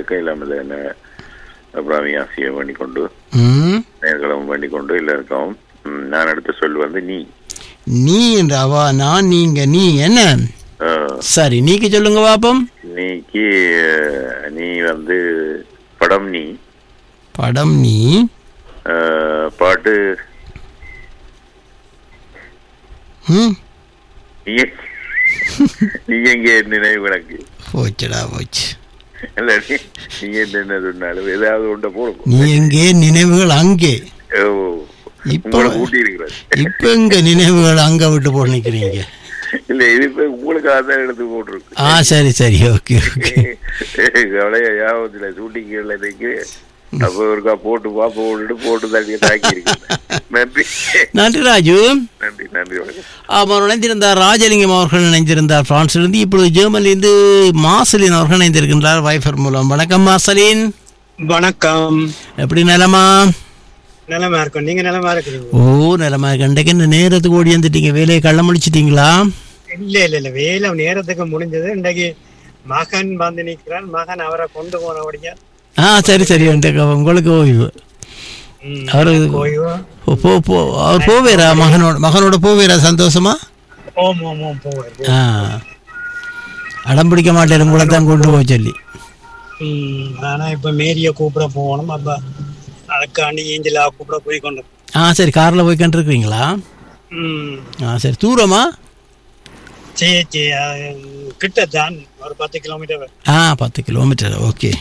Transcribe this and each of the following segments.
எல்லாருக்கும் இல்லாமல் என்ன அப்புறம் ஆசியம் பண்ணி கொண்டு ம் நேர்களும் பண்ணி கொண்டு எல்லாருக்கும் ம், நான் அடுத்த சொல் வந்து நீ நீ என்ற அவா நான் நீங்க நீ என்ன அஹ், சரி நீக்கு சொல்லுங்க பாப்போம் நீக்கு அஹ், நீ வந்து படம் நீ படம் நீ அஹ், பாட்டு ம் நீ நீ எங்கே நினைவு கணக்கு போச்சுடா போச்சு இல்ல நீ நீ என்ன சொன்னாலும் ஏதாவது ஒன்றை போடும் நீ எங்கே நினைவுகள் அங்கே ஓ, இப்போ உங்களை கூட்டி இருக்கிறார் இப்ப எங்க நினைவுகள் அங்க விட்டு போட்டு நிக்கிறீங்க இல்ல இது இப்ப உங்களுக்காக தான் எடுத்து போட்டிருக்கு ஆ சரி சரி ஓகே ஓகே கவலைய யாபத்துல ஷூட்டிங்ல இன்னைக்கு அப்ப ஒருக்கா போட்டு பாப்ப போட்டுட்டு போட்டு தள்ளி தாக்கி இருக்கு நன்றி நன்றி ராஜு நன்றி நன்றி வணக்கம் அவர் இணைந்திருந்தார் ராஜலிங்கம் அவர்கள் இணைந்திருந்தார் பிரான்சிலிருந்து இப்பொழுது ஜெர்மனிலிருந்து மார்சலின் அவர்கள் இணைந்திருக்கின்றார் வைஃபர் மூலம் வணக்கம் மார்சலின் வணக்கம் எப்படி நிலமா நலமா இருக்கும் நீங்க நலமா இருக்கிறீங்க ஓ நிலமா கண்டைக்கு இந்த நேரத்துக்கு ஓடி வந்துட்டீங்க வேலையை கள்ள முடிச்சிட்டீங்களா இல்ல இல்ல இல்ல வேலை நேரத்துக்கு முடிஞ்சது இன்றைக்கு மகன் வந்து நிக்கிறான் மகன் அவரை கொண்டு போனபடியா ஆ சரி சரி இன்றைக்கு உங்களுக்கு ஓய்வு ம், அவரு ஓய்வு போ- போ போ அவர் போவேரா மகனோட மகனோட போவேரா சந்தோஷமா ஓம் ஓம் ஓம் போவார் ஆ அடம் பிடிக்க மாட்டேன் உங்களை தான் கொண்டு போக சொல்லி ம், ஆனா இப்ப மேரிய கூப்பிட போகணும் அப்ப அதுக்காண்டி ஏஞ்சலா கூப்பிட போய் கொண்டு ஆ சரி காரில் போய் கண்டிருக்கிறீங்களா ம் ஆ சரி தூரமா சரி சரி கிட்ட தான் ஒரு பத்து கிலோமீட்டர் ஆ பத்து கிலோமீட்டர் ஓகே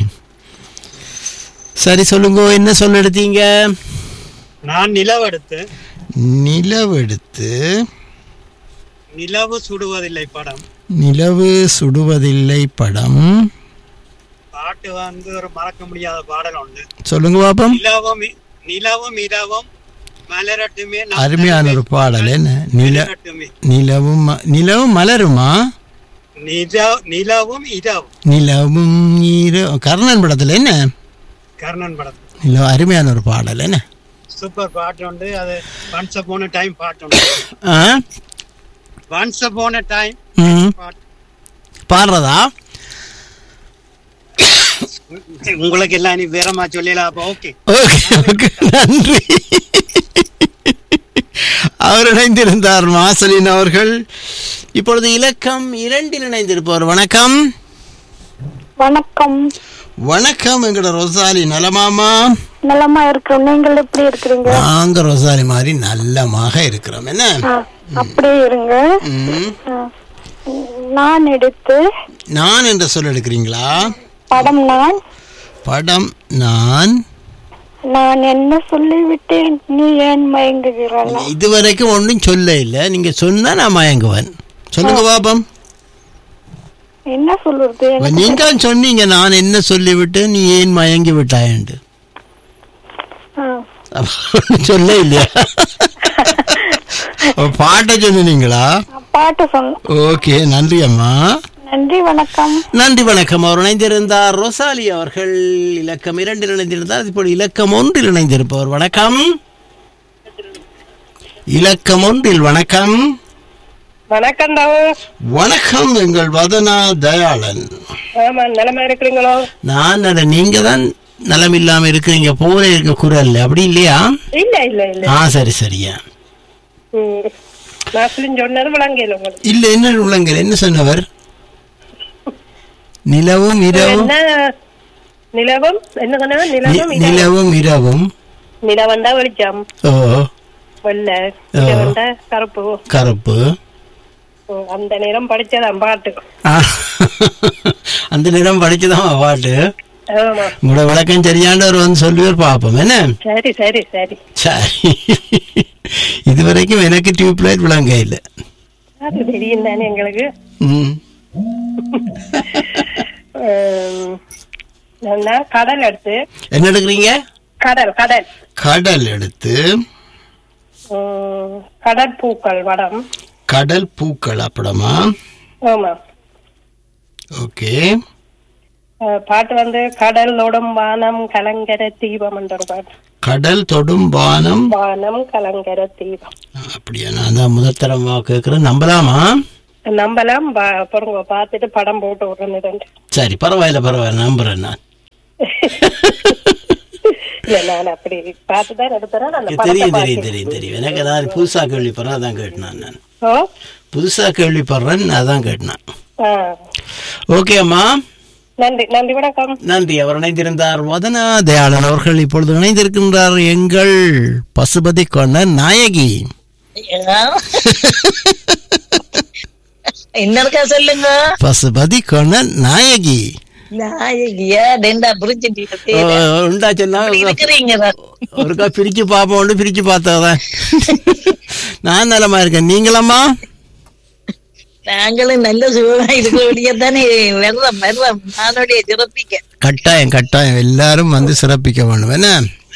சரி சொல்லுங்க என்ன சொல்ல எடுத்தீங்க நான் நிலவு எடுத்து நிலவெடுத்து நிலவு சுடுவதில்லை படம் நிலவு சுடுவதில்லை படம் பாட்டு வந்து ஒரு மறக்க முடியாத பாடல் உண்டு சொல்லுங்க பாப்போம் நிலவும் இ- நிலவும் இரவும் மலரட்டுமே நம் அருமையான ஒரு பாடல் என்ன நில மலரட்டுமே நிலவும் ம- நிலவும் மலருமா நில- நிலவும் இரவும் நிலவும் ஈர கர்ணன் படத்துல என்ன கர்ணன் படம் நில அருமையான ஒரு பாடல் என்ன சூப்பர் பாட்டு உண்டு அது ஒன்ஸ் போன டைம் பாட்டு உண்டு ஆ ஒன்ஸ் போன டைம் ம் பாட்டு பாடுறதா உங்களுக்கு எல்லாம் நீ வேறமா சொல்லலாம் அப்ப ஓகே ஓகே ஓகே நன்றி அவர் இணைந்திருந்தார் மாசலின் அவர்கள் இப்பொழுது இலக்கம் இரண்டில் இணைந்திருப்பவர் வணக்கம் வணக்கம் வணக்கம் எங்கட ரொசாலி நலமாமா நலமா இருக்கிறோம் நீங்கள் எப்படி இருக்கிறீங்க நாங்க ரொசாலி மாதிரி நல்லமாக இருக்கிறோம் என்ன ஆ, அப்படியே இருங்க ம். ஆ, நான் எடுத்து நான் என்ற சொல் எடுக்கிறீங்களா படம் நான் படம் நான் நான் என்ன சொல்லிவிட்டேன் நீ ஏன் மயங்குகிறாய் இதுவரைக்கும் ஒன்றும் சொல்ல இல்லை நீங்க சொன்னா நான் மயங்குவேன் சொல்லுங்க பாப்பம் என்ன சொல்றது எனக்கு நீங்க சொன்னீங்க நான் என்ன சொல்லிவிட்டு நீ ஏன் மயங்கி விட்டாயண்டு ஆ, அப்ப சொல்ல இல்லையா அப்ப பாட்டை சொன்னீங்களா பாட்டு சொன்ன ஓகே நன்றி அம்மா நன்றி வணக்கம் நன்றி வணக்கம் அவர் இணைந்திருந்தார் ரொசாலி அவர்கள் இலக்கம் இரண்டில் இணைந்திருந்தார் இப்போது இலக்கம் ஒன்றில் இணைந்திருப்பவர் வணக்கம் இலக்கம் ஒன்றில் வணக்கம் வணக்கம் தாவு வணக்கம் எங்கள் வதனா தயாளன் ஆமா நிலமா இருக்கிறீங்களோ நான் நல நீங்க தான் நலம் இல்லாம இருக்கிறீங்க போல இருக்க குரல் அப்படி இல்லையா இல்ல இல்ல இல்ல ஆ சரி சரியா ம். நான் சொன்னது விளங்கல உங்களுக்கு இல்ல என்ன உள்ளங்கள் என்ன சொன்னவர் நிலவும் இரவும் என்ன நிலவும் என்ன சொன்னது நி- நிலவும் இரவும். நிலவும் இரவும் நிலவண்டா வெளிச்சம் ஓ வெள்ளை ஆ. நிலவண்டா கருப்பு கருப்பு ம், அந்த நேரம் படிச்சதான் பாட்டு ஆ, அந்த நிறம் படிச்சுதான் பாட்டு ஆமா உங்களோட விளக்கம் சரியாண்டவர் வந்து சொல்லுவார் பார்ப்போம் என்ன சரி சரி சரி சரி இதுவரைக்கும் எனக்கு டியூப் லைட் விளங்க இல்லை அது தெரியும் தானே எங்களுக்கு ம் ம், நான் கடல் எடுத்து என்ன எடுக்கிறீங்க கடல் கடல் கடல் எடுத்து ம், கடற்பூக்கள் வடம் கடல் பூக்கள் அப்படமா ஆமா ஓகே அஹ் பாட்டு வந்து கடலோடும் வானம் கலங்கர தீபம் என்ற ஒரு பாட்டு கடல் தொடும் வானம் வானம் கலங்கர தீபம் அப்படியா நான் தான் முதல் தரமா கேட்கிறேன் நம்பலாமா நம்பலாம் பா- பாருங்க பார்த்துட்டு படம் போட்டு விடுறது சரி பரவாயில்ல பரவாயில்ல நம்புறேன் நான் இல்ல நான் அப்படி பார்த்துதான் எடுத்தேன் அந்த படத்தை தெரியும் தெரியும் பார்த்து- தெரியும் தெரியும் எனக்கு நான் புதுசா கேள்விப்படுறேன் அதான் கேட்டேன் நான் ஓ புதுசா கேள்விப்படுறேன் அதான் கேட்டேன் ஆ. ஓகே அம்மா நன்றி நன்றி வணக்கம் நன்றி அவர் இணைந்திருந்தார் வதனா தயாளன் அவர்கள் இப்பொழுது இணைந்திருக்கின்றார் எங்கள் பசுபதி கொண்ட நாயகி இன்னொருக்கா சொல்லுங்க பசுபதி கொண்ட நாயகி நாயகியா ரெண்டா புரிஞ்சுட்டு ஓ, உண்டா சொன்னா இருக்கிறீங்க ஒருக்கா பிரிச்சு பார்ப்போம் பிரிச்சு பார்த்ததான் நான் நலமா இருக்கேன் நீங்களம்மா நாங்களும் நல்ல சுகமா இருக்கக்கூடிய தானே வெள்ளம் வெள்ளம் நானுடைய சிறப்பிக்க கட்டாயம் கட்டாயம் எல்லாரும் வந்து சிறப்பிக்க வேண்டும் என்ன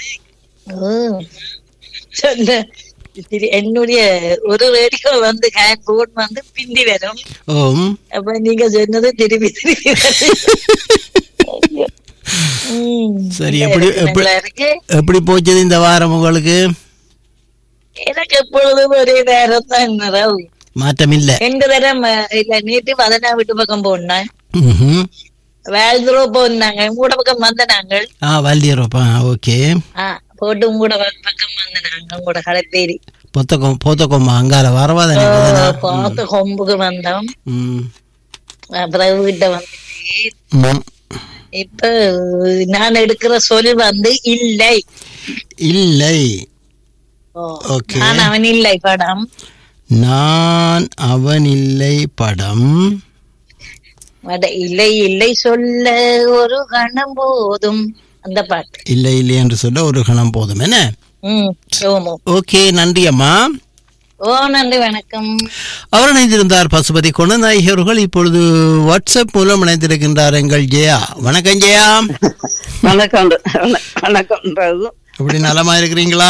ம். சொல்ல திரு- என்னுடைய ஒரு ரேடியோ வந்து போன் வந்து பிந்தி வரும் ஓம் அப்ப நீங்க சொன்னது திருப்பி திருப்பி வரும். ஐயோ. ம். சரி எப்படி எப்படி நல்லா இருக்கு எப்படி போச்சது இந்த வாரம் உங்களுக்கு எனக்கு எப்பொழுதும் ஒரே நேரம் தான் நிறவு மாற்றம் இல்ல ரெண்டு தரம் அஹ், இல்ல நேற்று பதினா வீட்டு பக்கம் போனேன் ம்ஹும். வேல்துரோ போனாங்க உங்களோட பக்கம் வந்த நாங்கள் ஆ வல்லியரோப்பா ஓகே ஆ போட்டு உங்களோட பக்கம் வந்த நாங்க உங்களோட கடைப்பேரி பொத்தக்கம் போத்தக்கொம்மா அங்கால வரவாதானே பார்த்து கொம்புக்கு வந்தோம் ம் அப்புறம் வீட்டை வந்துட்டு ம். இப்ப நான் எடுக்கிற சொல் வந்து இல்லை இல்லை ஓ, ஓகே நான் அவன் இல்லை படம் நான் அவன் இல்லை படம் அட இல்லை இல்லை சொல்ல ஒரு கணம் போதும் அந்த பாட்டு இல்லை இல்லை என்று சொல்ல ஒரு கணம் போதும் என்ன ம் ஓமோ ஓகே நன்றி அம்மா ஓ நன்றி வணக்கம் அவர் இணைந்திருந்தார் பசுபதி குணநாயகி அவர்கள் இப்பொழுது வாட்ஸ்அப் மூலம் இணைந்திருக்கின்றார் எங்கள் ஜெயா வணக்கம் ஜெயா வணக்கம் வணக்கம்ன்றது எப்படி நலமா இருக்கிறீங்களா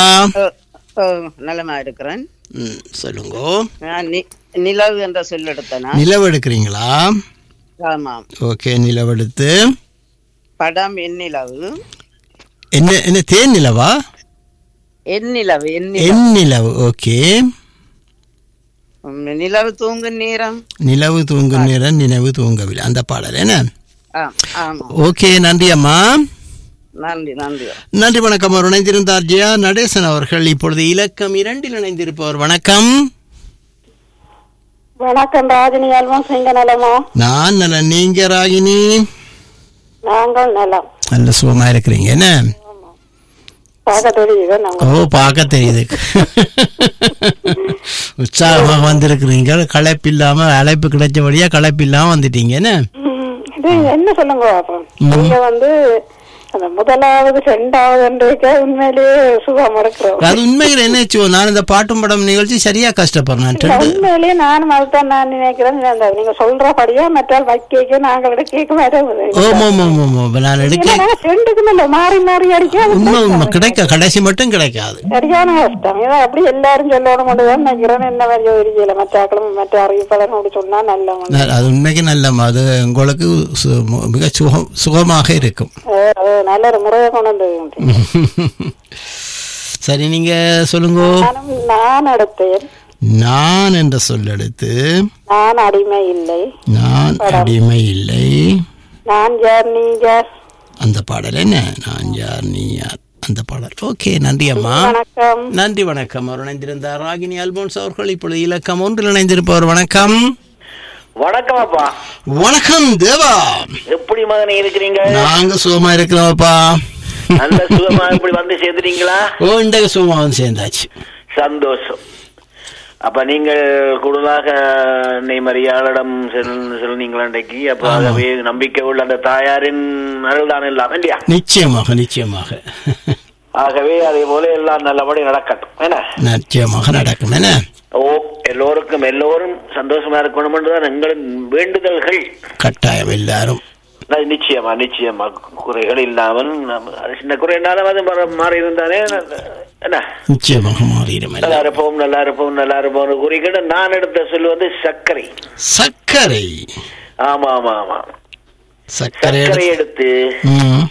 நலமா இருக்கிறேன் ம், சொல்லுங்க நான் நி- நிலவு என்ற சொல் எடுத்தனா நிலவு எடுக்கிறீங்களா ஆமாம் ஓகே நிலவு எடுத்து படம் என் நிலவு என்ன என்ன தேன் நிலவா என் நிலவு என் நிலவு என் நிலவு ஓகே உம், நிலவு தூங்கும் நேரம் நிலவு தூங்கும் நேரம் நினைவு தூங்கவில்லை அந்த பாடல் என்ன ஆ ஆமாம் ஓகே நன்றி அம்மா நன்றி நன்றி நன்றி வணக்கம் அவர் இணைந்திருந்தார் ஜெயா நடேசன் அவர்கள் இப்பொழுது இலக்கம் இரண்டில் இணைந்திருப்பவர் வணக்கம் வணக்கம் ராஜினி அல்வம் சிங்க நலமோ நான் நல்ல நீங்க ராகினி நாங்கள் நலம் நல்ல சுகமா இருக்கிறீங்க என்ன பார்க்க தெரியுது நாங்க ஓ பார்க்க தெரியுது உற்சாகமாக வந்திருக்கிறீங்க களைப்பு இல்லாம அழைப்பு கிடைச்சபடியா களைப்பு இல்லாம வந்துட்டீங்க என்ன ம், இது என்ன சொல்லுங்க பாப்போம் நீங்க வந்து அந்த முதலாவது ரெண்டாவது உண்மையிலேயே சுகம் இருக்கிறோம் அது உண்மையில் என்ன ஆச்சு? நான் இந்த பாட்டும் படம் நிகழ்ச்சி சரியா கஷ்டப்படுறேன் இல்ல, ரெண்டு உண்மையிலேயே நானும் அதுதான் நான் நினைக்கிறேன் அந்த நீங்க சொல்றபடியா மற்றால் வைக்க நாங்கள் கேட்க மாட்டேன் ஓம் ஓம் ஓம் ஓம் ஓம். நான் எடுக்க ரெண்டுக்கும் இல்ல மாறி மாறி அடிக்க உண்மை உண்மை கிடைக்க கடைசி மட்டும் கிடைக்காது சரியான கஷ்டம் இதை அப்படி எல்லாரும் சொல்லணும் மட்டும்தான் நினைக்கிறேன் என்ன மாதிரி தெரியல மற்ற ஆக்களும் மற்ற அறிவிப்பாளரும் அப்படி சொன்னா நல்ல ஒண்ணு. ந- அது உண்மைக்கு நல்ல அது உங்களுக்கு சு- மு- மிக சுகம் சுகமாக இருக்கும் அஹ் அது நல்ல ஒரு முறையை கொண்டு வந்து சரி நீங்க சொல்லுங்க நானும் நான் எடுத்தேன் நான் என்ற சொல்லெடுத்து நான் அடிமை இல்லை நான் அடிமை இல்லை நான் யார் நீ யார் அந்த பாடல் என்ன நான் யார் நீ யார் அந்த பாடல் ஓகே நன்றி அம்மா வணக்கம் நன்றி வணக்கம் அவர் இணைந்திருந்தார் ராகினி அல்போன்ஸ் அவர்கள் இப்பொழுது இலக்கம் ஒன்றில் இணைந்திருப்பவர் வணக்கம் வணக்கம் அப்பா வணக்கம் தேவா எப்படி மகனே இருக்கிறீங்க நாங்க சுகமா இருக்கிறோம்ப்பா நல்ல சுகமா இப்படி வந்து சேர்ந்துட்டீங்களா ஓ இந்த சுகமா வந்து சேர்ந்தாச்சு சந்தோஷம் அப்ப நீங்கள் கூடுதலாக நெய்மறியாளிடம் செல்வீங்களா இன்றைக்கு அப்ப ஆகவே நம்பிக்கை உள்ள அந்த தாயாரின் அருள்தான் எல்லாம் இல்லையா நிச்சயமாக நிச்சயமாக ஆகவே அதே போல எல்லாம் நல்லபடி நடக்கட்டும் என்ன நிச்சயமாக நடக்கும் என்ன ஓ எல்லோருக்கும் எல்லோரும் சந்தோஷமா இருக்கணும் என்றுதான் எங்களின் வேண்டுதல்கள் கட்டாயம் எல்லாரும் அது நிச்சயமா நிச்சயமா குறைகள் இல்லாமல் நம்ம- அது சின்ன குறைனாலும் அது மாற- மாறி இருந்தானே என்ன நிச்சயமாக மாறிடும் நல்லா எல்லாம். இருப்போம் நல்லா இருப்போம் நல்லா இருப்போம் குறிக்கிட்டு நான் எடுத்த சொல்லு வந்து சர்க்கரை சர்க்கரை ஆமா ஆமா ஆமா சர்க்கரை சர்க்கரை எடுத்து- எடுத்து ம்.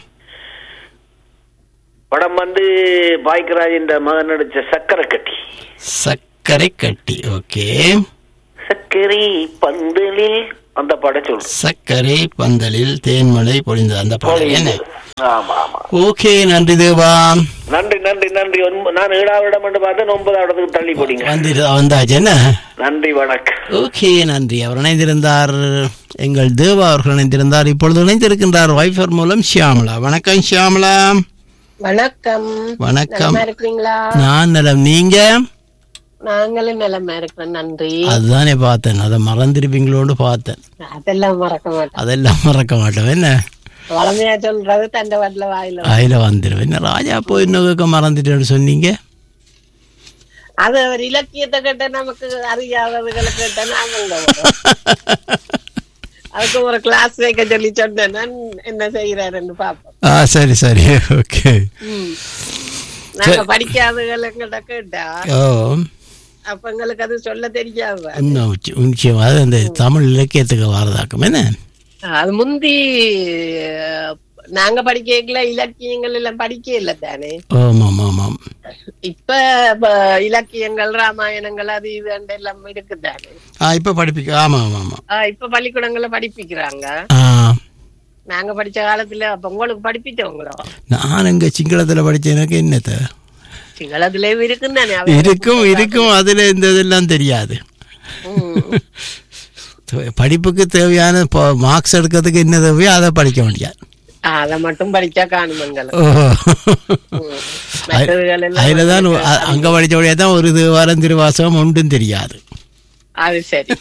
படம் வந்து பாய்க்கராஜ் என்ற மகன் நடிச்ச சக்கரை கட்டி சர்க்கரை கட்டி ஓகே சர்க்கரை பந்தலில் அந்த படம் சொல்லு சர்க்கரை பந்தலில் தேன்மலை பொழிந்தது அந்த பாடல் என்ன ஆமா ஆமா ஓகே நன்றி தேவா நன்றி நன்றி நன்றி ஒன்ப- நான் ஏழாவது இடம் என்று பார்த்தேன் ஒன்பதாவது இடத்துக்கு தள்ளி போட்டீங்க வந்து வந்தாச்சு என்ன நன்றி வணக்கம் ஓகே நன்றி அவர் இணைந்திருந்தார் எங்கள் தேவா அவர்கள் இணைந்திருந்தார் இப்பொழுது இணைந்திருக்கின்றார் வைஃபர் மூலம் ஷியாமலா வணக்கம் ஷியாமலா வணக்கம் வணக்கம் நலமா இருக்கிறீங்களா நான் நலம் நீங்க நாங்களும் நிலமா இருக்கிறோம் நன்றி அதுதானே பார்த்தேன் அதை மறந்திருப்பீங்களோன்னு பார்த்தேன் அதெல்லாம் மறக்க மாட்டோம் அதெல்லாம் மறக்க மாட்டேன் என்ன வளமையா சொல்றது தண்டை வடல வாயில அதில் வந்துடும் என்ன ராஜா போய் இன்னும் மறந்துட்டேன்னு சொன்னீங்க அது ஒரு இலக்கியத்தை கேட்ட நமக்கு அறியாததுகளை கேட்ட நாமங்க வரும். அதுக்கு ஒரு கிளாஸ் வைக்க சொல்லி சொன்னேன் நான் என்ன செய்யறாருன்னு பாப்போம் ஆ சரி சரி ஓகே ம். நாங்க படிக்காததுகள் எங்கிட்ட கேட்டா ஓ அப்ப எங்களுக்கு அது சொல்ல தெரியாது இன்னும் உச்சி- நிச்சயமா அது அந்த தமிழ் இலக்கியத்துக்கு வரதாக்கும் என்ன அது முந்தி அஹ், நாங்க படிக்கல இலக்கியங்கள் எல்லாம் படிக்க இல்ல தானே ஆமாம் ஆமாம் இப்ப ப- இலக்கியங்கள் ராமாயணங்கள் அது இது எல்லாம் இருக்குதானே ஆ இப்போ படிப்பிக்க ஆமாம் ஆமாம் ஆமாம் ஆஹ் இப்ப பள்ளிக்கூடங்கள்ல படிப்பிக்கிறாங்க ஆ நாங்க படிச்ச காலத்துல அப்ப உங்களுக்கு படிப்பிச்சவங்களோ நான் எங்க சிங்களத்தில் படிச்ச எனக்கு என்னத்த சிங்களத்துலயும் இருக்கும் தானே அவ- இருக்கும் இருக்கும் அதில் இந்த இதெல்லாம் தெரியாது ம். தே- படிப்புக்கு தேவையான மார்க்ஸ் எடுக்கிறதுக்கு என்ன தேவையோ அதை படிக்க முடியாது ஆஹ் அத மட்டும் படிச்சா காணுமங்கலம் ஓ மற்றதுகள் எல்லாம் அதில் தான் அ- அங்க படித்தபடியே தான் ஒரு இது வாரம் திருவாசகம் ஒன்றும் தெரியாது அது சரி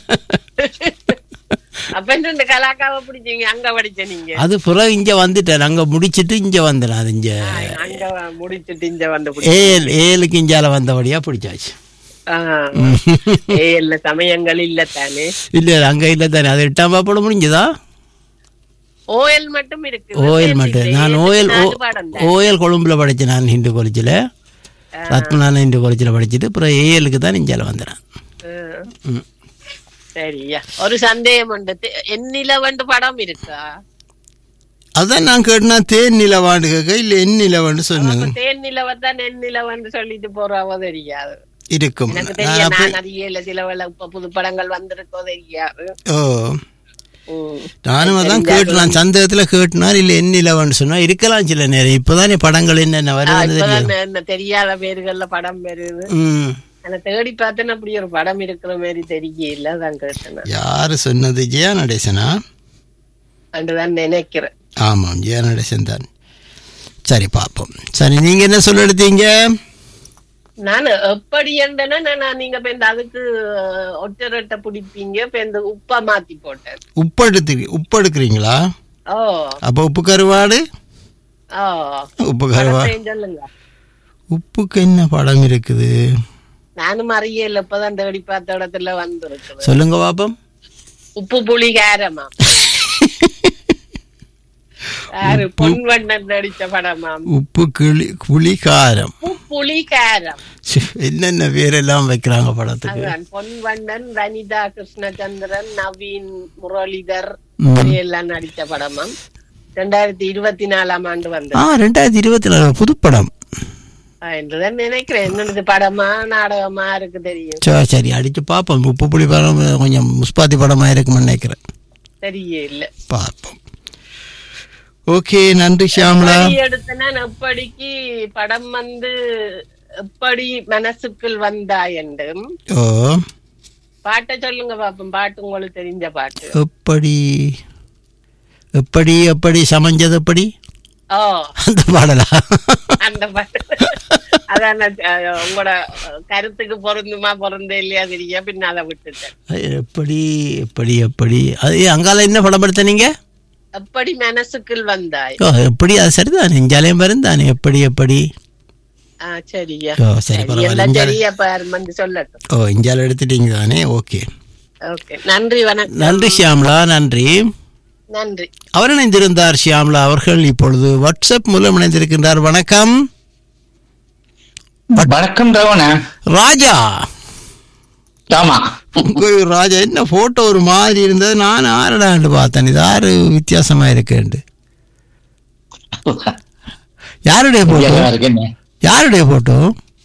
அப்ப இந்த கலாக்காவை பிடிச்சீங்க அங்க படிச்ச நீங்க அது பிறகு இங்க வந்துட்டேன் அங்க முடிச்சிட்டு இங்க வந்தேன் அது இங்க அங்க முடிச்சுட்டு இங்க வந்து பிடி- ஏஎல் ஏழுக்கு இஞ்சால வந்தபடியா பிடிச்சாச்சு ஆஹ் ஏ இல்ல சமயங்கள் இல்ல தானே இல்ல இல்ல, அங்க இல்ல தானே அது எட்டாம் பாப்போட முடிஞ்சதா ஓஎல் மட்டும் இருக்கு ஓஎல் மட்டும் நான் ஓஎல் நாலு பாடம் தான். ஓஎல் கொழும்புல படிச்சேன் நான் ஹிந்து காலேஜில் ரத்மநாதன் ஹிந்து காலேஜில் படிச்சுட்டு அப்புறம் ஏஎலுக்கு தான் இஞ்சால வந்துடுறேன் ஆஹ் ம். சரியா ஒரு சந்தேகம் உண்டு தெ- எண்ணிலவண்டு படம் இருக்கா அதான் நான் கேட்டேன்னா தேன் நிலவாண்டு கேட்க இல்லை என் நிலவாண்டு சொன்னேன் அப்ப தேன் நிலவத்தான் என் நிலவன்னு சொல்லிட்டு போறாவோ தெரியாது இருக்கும் எனக்கு நான் தெரியும் அப்ப- நான் அறியல சில வேளை இப்ப புது படங்கள் வந்திருக்கோ தெரியாது ஓ ம். நானும் அதான் கேட்டலாம் சந்தேகத்தில் கேட்டினார் இல்லை என் நிலவாண்டு சொன்னா இருக்கலாம் சில நேரம் இப்போதானே படங்கள் என்னென்ன ஆ, வருதுன்னு தெரியும் இப்பதான் இந்த தெரியாத பேர்கள்ல படம் வருது ம் ஆனா தேடி பார்த்தேன் அப்படி ஒரு படம் இருக்கிற மாதிரி தெரியல அதான் கேட்டேன் நான். யாரு சொன்னது ஜெயா நடேசனா அண்டுதான் நினைக்கிறேன் ஆமாம் ஜெயா நடேசன் தான் சரி பார்ப்போம் சரி நீங்க என்ன சொல்ல எடுத்தீங்க நான் எப்படி என்றனா நான் நீங்க இப்ப இந்த அதுக்கு ஒட்டரட்டை பிடிப்பீங்க இப்ப இந்த உப்பை மாத்தி போட்டேன் உப்பு எடுத்து உப்பு எடுக்கிறீங்களா ஓ அப்போ உப்பு கருவாடு ஓ உப்பு கருவாடு படத்தையும் சொல்லுங்க உப்புக்கு என்ன படம் இருக்குது நானும் அறியல இப்பதான் தேடி பார்த்த இடத்துல வந்திருக்குது சொல்லுங்க பாப்போம் உப்பு புளி காரமா யாரு பொன்வண்ணன் நடிச்ச படமாம் உப்பு கிளி புளி காரம் உப்பு புளி காரம் சி, என்னென்ன பேரெல்லாம் வைக்கிறாங்க படத்துக்கு அதுதான் பொன்வண்ணன் வனிதா கிருஷ்ணச்சந்திரன் நவீன் முரளிதர் ம். எல்லாம் நடிச்ச படமாம் ரெண்டாயிரத்தி இருபத்தி நாலாம் ஆண்டு ஆ வந்தது ரெண்டாயிரத்தி இருபத்தி நாலு புதுப்படம் ஆ, என்றுதான் நினைக்கிறேன் என்னது படமா நாடகமா இருக்கு தெரியும் சரி சரி அடிச்சு பார்ப்போம் உப்பு புளி படம் கொஞ்சம் முஸ்பாத்தி படமா இருக்கும்னு நினைக்கிறேன் தெரிய இல்ல பார்ப்போம் ஓகே நன்றி ஷியாமலா எப்படி எடுத்தனா எப்படிக்கு படம் வந்து எப்படி மனசுக்குள் வந்தாய் என்றும் ஓ பாட்டை சொல்லுங்க பாப்போம் பாட்டு உங்களுக்கு தெரிஞ்ச பாட்டு எப்படி எப்படி எப்படி சமைஞ்சது எப்படி ஓ அந்த பாடலா அந்த பாட்டு அதான் நான், அஹ், உங்களோட கருத்துக்கு பொருந்துமா பொருந்த இல்லையா தெரியா பின்ன அதை விட்டுட்டேன் அது எப்படி எப்படி எப்படி அது அங்கால என்ன படம் எடுத்த நீங்க எப்படி மனசுக்குள் வந்தாய் ஓ எப்படி அது சரிதான் நெஞ்சாலையும் வருந்தானே எப்படி எப்படி ஆ, சரியா ஓ சரி பரவாயில்ல எல்லாம் இஞ்சால- சரியா பாரு வந்து சொல்லட்டும் ஓ இஞ்சால எடுத்துட்டீங்க தானே ஓகே ஓகே நன்றி வணக்கம் நன்றி ஷியாம்லா நன்றி நன்றி அவர் இணைந்திருந்தார் ஷியாம்லா அவர்கள் இப்பொழுது வாட்ஸ்அப் மூலம் இணைந்திருக்கின்றார் வணக்கம் வணக்கம் ரவண ராஜா ஆமா உங்க ராஜா என்ன போட்டோ ஒரு மாதிரி இருந்தது நான் ஆரடாண்டு பார்த்தேன் இது ஆறு வித்தியாசமா இருக்குண்டு யாருடைய போட்டோ வித்தியாசமா இருக்கு என்ன யாருடைய போட்டோ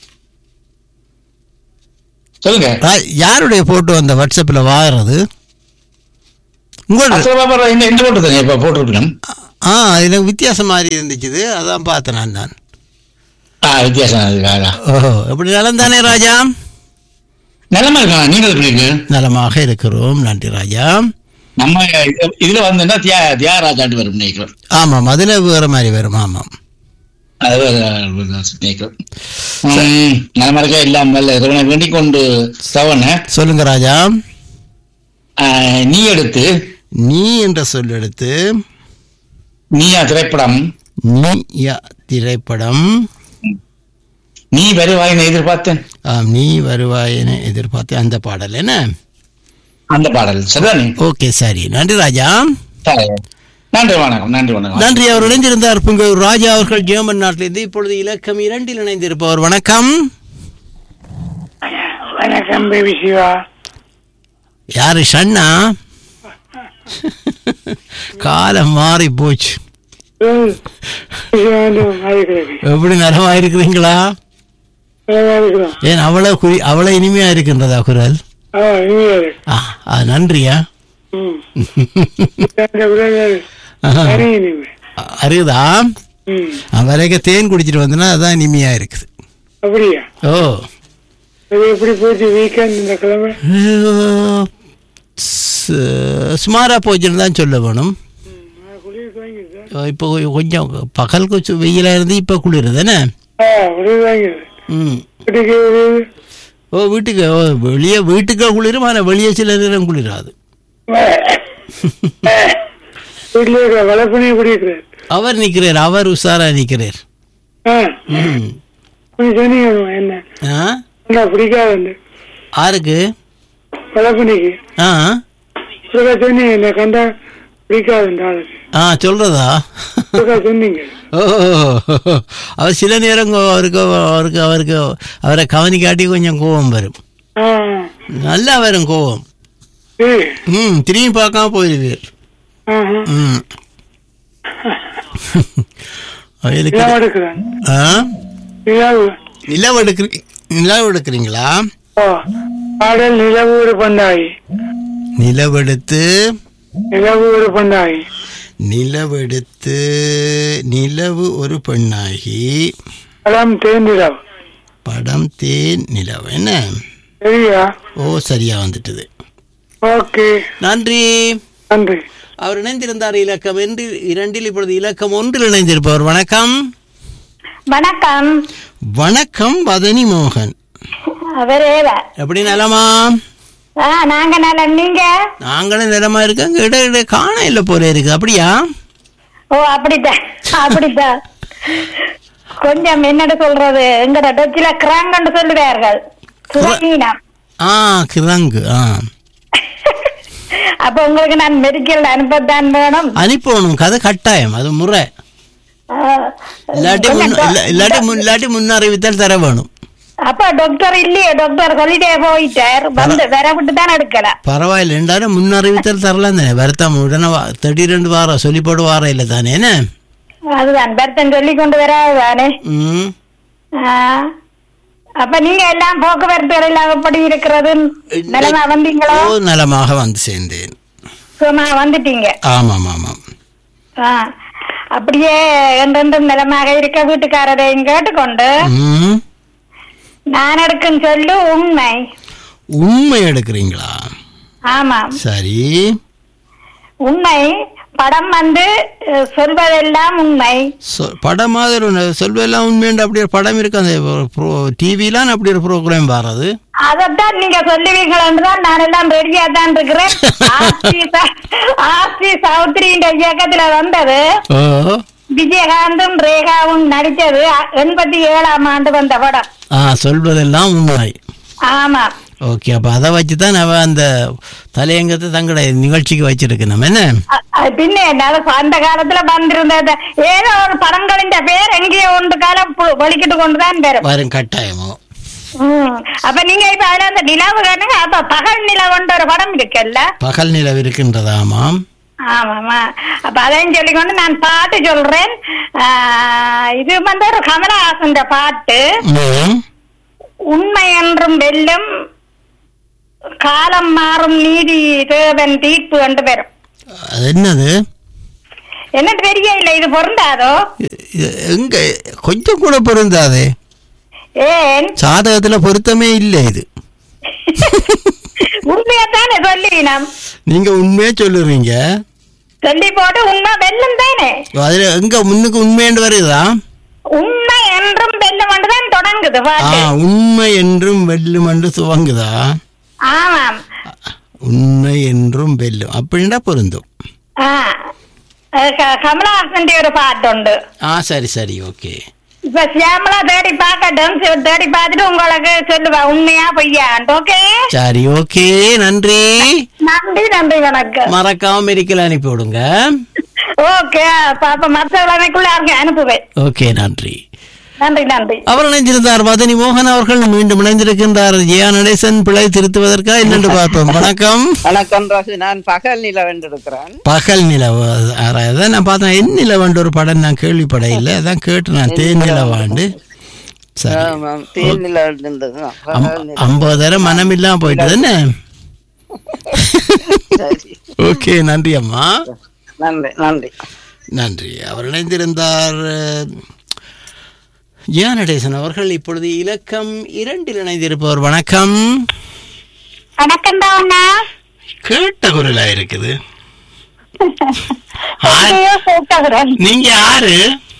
சொல்லுங்க யாருடைய போட்டோ அந்த வாட்ஸ்அப்ல வாங்குறது உங்களோட அசல் பாபா என்ன என்ன போட்டுருங்க இப்ப போட்டுருக்கணும் ஆ எனக்கு வித்தியாசம் மாதிரி இருந்துச்சு அதான் பார்த்தேன் நான் தான் ஆ வித்தியாசம் அதுக்காக ஓஹோ எப்படி நலம் தானே ராஜா நிலமா இருக்கலாம் நீங்கள் எப்படி இருக்கு நலமாக இருக்கிறோம் நன்றி ராஜா நம்ம இது- இதுல வந்து தியா தியாகராஜாண்டு வரும் நினைக்கிறோம் ஆமாம் அதில் வேறு மாதிரி வரும் ஆமாம் அது ஒரு நினைக்கிறோம் ம், நலமா இருக்க இல்லாமல் இறைவனை வேண்டிக் கொண்டு சவன சொல்லுங்க ராஜா நீ எடுத்து நீ என்ற சொல் எடுத்து நீயா திரைப்படம் நீ ய திரைப்படம் நீ வருவாயின்னு எதிர்பார்த்தேன் ஆம், நீ வருவாய் என எதிர்பார்த்து அந்த பாடல் என்ன அந்த பாடல் சரிதானே ஓகே சரி நன்றி ராஜா சரி. நன்றி வணக்கம் நன்றி வணக்கம் நன்றி அவர் இணைந்திருந்தார் புங்கூர் ராஜா அவர்கள் ஜெர்மன் நாட்டிலிருந்து இப்பொழுது இலக்கம் இரண்டில் இணைந்திருப்பவர் வணக்கம் வணக்கம் பேபி சிவா யாரு ஷண்ணா காலம் மாறி போச்சு எப்படி நலமா இருக்கிறீங்களா ஏன் அவ்வளவு குறி அவ்வளவு இனிமையா இருக்கின்றதா குரல் ஆ, ஆ, நன்றியா ஆஹா. அருகுதா வரைக்கும் தேன் குடிச்சிட்டு வந்தனா அதான் இனிமையா இருக்குது அப்படியா ஓ அது எப்படி போச்சு வீக்கெண்ட் இந்த கிழமை சு- சுமாரா போச்சுன்னு தான் சொல்ல வேணும் குளிர் வாங்கிடுது ஓ, இப்போ கொ- கொஞ்சம் பகல் கொஞ்சம் வெயிலாக இருந்து இப்போ குளிர் தானே ஆ குளிர் வாங்கிடுது ம் வீட்டுக்கு ஒரு ஓ வீட்டுக்கு ஓ வெளியே வீட்டுக்கு குளிரும் ஆனால் வெளியே சில நேரம் குளிராது வீட்டில் இருக்கிற வளர்ப்பனே எப்படி இருக்கிறார் அவர் நிற்கிறார் அவர் உஷாரா நிற்கிறார் ஆ ம் கொஞ்சம் சொன்னீங்க என்ன ஆ என்ன பிடிக்காது ஆருக்கு வளர்ப்பனைக்கு ஆ ஒருக்கா சொன்னீங்க என்ன கண்டா பிடிக்காது இந்த ஆளுக்கு ஆ சொல்கிறதா ஒருக்கா சொன்னீங்க ஓ அவர் சில நேரம் கோ- அவருக்கு அவருக்கு அவருக்கு அவரை கவனிக்காட்டி கொஞ்சம் கோபம் வரும் ஆ நல்லா வரும் கோபம் ஏ ம் திரும்பி பார்க்காம போயிடுவீர் ஆஹா ம் அவருக்கு நிலவு எடுக்கிறான் ஆ நிலவு நிலவு எடுக்கிறீ நிலவு எடுக்கிறீங்களா ஓ பாடல் நிலவு ஒரு பந்தாய் நிலவெடுத்து நிலவு ஒரு பந்தாய் நிலவெடுத்து நிலவு ஒரு பெண்ணாகி பழம் தேர்ந்திலவு படம் தேன் நிலவு என்ன சரியா ஓ சரியா வந்துட்டுது ஓகே நன்றி நன்றி அவர் இணைந்திருந்தார் இலக்கம் என்று இரண்டில் இப்பொழுது இலக்கம் ஒன்றில் இணைந்திருப்பவர் வணக்கம் வணக்கம் வணக்கம் வதனி மோகன் அவரே எப்படி நலமா ஆ நாங்க நலம் நீங்க நாங்களும் நிலமா இருக்காங்க இட இட காண இல்லை போல இருக்கு அப்படியா ஓ அப்படித்தான் அப்படித்தான் கொஞ்சம் என்னன்னு சொல்றது எங்கட டொச்சில கிராங்கன்னு சொல்லுவார்கள் சுரங்கீனம் ஆ கிரங்கு ஆ அப்ப உங்களுக்கு நான் மெடிக்கல் அனுப்பத்தான் வேணும் அனுப்பணும் கதை கட்டாயம் அது முறை ஆ, இல்லாட்டி முன் கொஞ்சம் இல்ல- இல்லாட்டி முன் இல்லாட்டி முன் அறிவித்தல் தர வேணும் அப்ப டாக்டர் இல்லையே டாக்டர் சொல்லிட்டே போயிட்டார் வந்து வர விட்டு தான் எடுக்கல பரவாயில்ல ரெண்டாலும் முன் அறிவித்தல் தரலாம் தானே வருத்தம் உடனே வா- திடீரெண்டு வாரம் சொல்லி போட்டு வாரம் இல்லை தானே என்ன அதுதான் பெருத்தன் சொல்லி கொண்டு வராதானே ம் அப்ப நீங்க எல்லாம் போக்குவரத்து எல்லாம் எப்படி இருக்கிறது நிலமா வந்தீங்களோ ஓ நலமாக வந்து சேர்ந்தேன் சும்மா வந்துட்டீங்க ஆமாம் ஆமாம் ஆ. அப்படியே என்றென்றும் நிலமாக இருக்க வீட்டுக்காரரையும் கேட்டுக்கொண்டு ம் நான் எடுக்கும் சொல்லு உண்மை உண்மை எடுக்கிறீங்களா ஆமாம் சரி உண்மை படம் வந்து அஹ், சொல்வதெல்லாம் உண்மை சொ- படம் மாதிரி ஒன்று சொல்வெல்லாம் உண்மையுண்டு அப்படி ஒரு படம் இருக்கு அந்த டிவிலாம் அப்படி ஒரு ப்ரோக்ராம் வர்றது அதத்தான் நீங்க சொல்லுவீங்களன்னு தான் நான் எல்லாம் ரெடியா தான் இருக்கிறேன் ஆர்த்தி ச- ஆர்த்தி சௌத்ரியின் இயக்கத்துல வந்தது ஓ விஜயகாந்தும் ரேகாவும் நடிச்சது அ- எண்பத்தி ஏழாம் ஆண்டு வந்த படம் ஆ சொல்வதெல்லாம் உண்மை ஆமா ஓகே அப்போ அதை வச்சு தான் அவ அந்த தலையங்கத்தை தங்களோட நிகழ்ச்சிக்கு வச்சிருக்கணும் என்ன அ- அது பின்ன என்ன அது அந்த காலத்துல வந்திருந்தது ஏதோ ஒரு படங்களின் பேர் எங்கேயோ ஒன்று காலம் பு- வெளிக்கிட்டு கொண்டுதான் வரும் வரும் கட்டாயமோ ம். அப்ப நீங்க இப்ப அதுல அந்த நிலவு காணுங்க அப்ப பகல் நிலவுன்ற ஒரு படம் இருக்குல்ல பகல் நிலவு இருக்கின்றதாமாம் ஆமாமா அப்ப அதையும் சொல்லிக்கொண்டு நான் பாட்டு சொல்றேன் ஆ, இது வந்து ஒரு கமலஹாசன் பாட்டு ம். உண்மை என்றும் வெல்லும் காலம் மாறும் நீதி தேவன் தீர்ப்பு என்று பெறும் அது என்னது என்ன தெரிய இல்ல இது பொருந்தாதோ இது எங்க கொஞ்சம் கூட பொருந்தாதே ஏன் சாதகத்துல பொருத்தமே இல்லை இது உண்மையா தானே சொல்லி நாம் நீங்க உண்மையே சொல்லுறீங்க சொல்லி போட்டு உண்மை வெல்லம் தானே அதுல எங்க முன்னுக்கு உண்மைன்னு வருதா உண்மை என்றும் வெல்லம் தான் தொடங்குது ஆ பாட்டு உண்மை என்றும் வெல்லும் என்று துவங்குதா ஆமாம் உண்மை என்றும் வெல்லும் அப்படின்னா பொருந்தும் ஆ அது க- கமலஹாசன் ஒரு பாட்டுண்டு ஆ சரி சரி ஓகே இப்ப சியாமலா தேடி பார்க்கட்டும் சி- தேடி பார்த்துட்டு உங்களுக்கு சொல்லுவா உண்மையா பொய்யான்ட்டு ஓகே சரி ஓகே நன்றி நன்றி நன்றி வணக்கம் மறக்காம இருக்கல அனுப்பி விடுங்க ஓகே பாப்பா மற்ற விழமைக்குள்ள யாருக்கும் அனுப்புவேன் ஓகே நன்றி நன்றி நன்றி அவர் இணைந்திருந்தார் மதனி மோகன் அவர்கள் மீண்டும் இணைந்திருக்கின்றார் ஜெயா நடேசன் பிழை திருத்துவதற்கா என்னென்று பார்ப்போம் வணக்கம் வணக்கம் ராசு நான் பகல் நில வென்றிருக்கிறேன் பகல் நிலவு அதான் அதான் நான் பார்த்தேன் என் நிலவாண்டு ஒரு படம் நான் கேள்விப்பட இல்லை அதான் கேட்டு நான் தேன் நிலவாண்டு சரி ஆமாம், தேன் நில வென்றிருந்தது பகல் நில ஐம்பதாயிரம் மனம் இல்லாம போயிட்டது என்ன சரி ஓகே நன்றி அம்மா நன்றி நன்றி நன்றி அவர் இணைந்திருந்தார் அஹ், ஜெயா நடேசன் அவர்கள் இப்பொழுது இலக்கம் இரண்டில் இணைந்திருப்பவர் வணக்கம் வணக்கம் தான் அண்ணா கேட்ட குரலா இருக்குது ஆ- எங்கேயோ கேட்கிறேன் நீங்க யாரு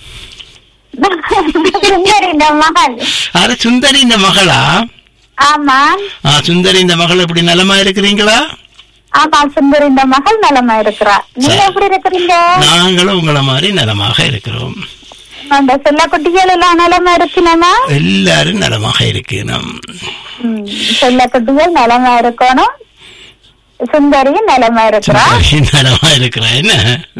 சுந்தரி இந்த மகள் யாரு சுந்தரி இந்த மகளா ஆமா ஆ சுந்தரி இந்த மகள் எப்படி நலமா இருக்கிறீங்களா ஆமா சுந்தரி இந்த மகள் நலமா இருக்கிறா நீங்க எப்படி இருக்கிறீங்க நாங்களும் உங்களை மாதிரி நலமாக இருக்கிறோம் அந்த செல்ல குட்டிகள் எல்லாம் நலமா இருக்கணுமா எல்லாரும் நலமாக இருக்கணும் ம், செல்ல குட்டிகள் நலமா இருக்கணும் சுந்தரியும் நலமா இருக்கிறா சுந்தரி நலமா இருக்கிறா என்ன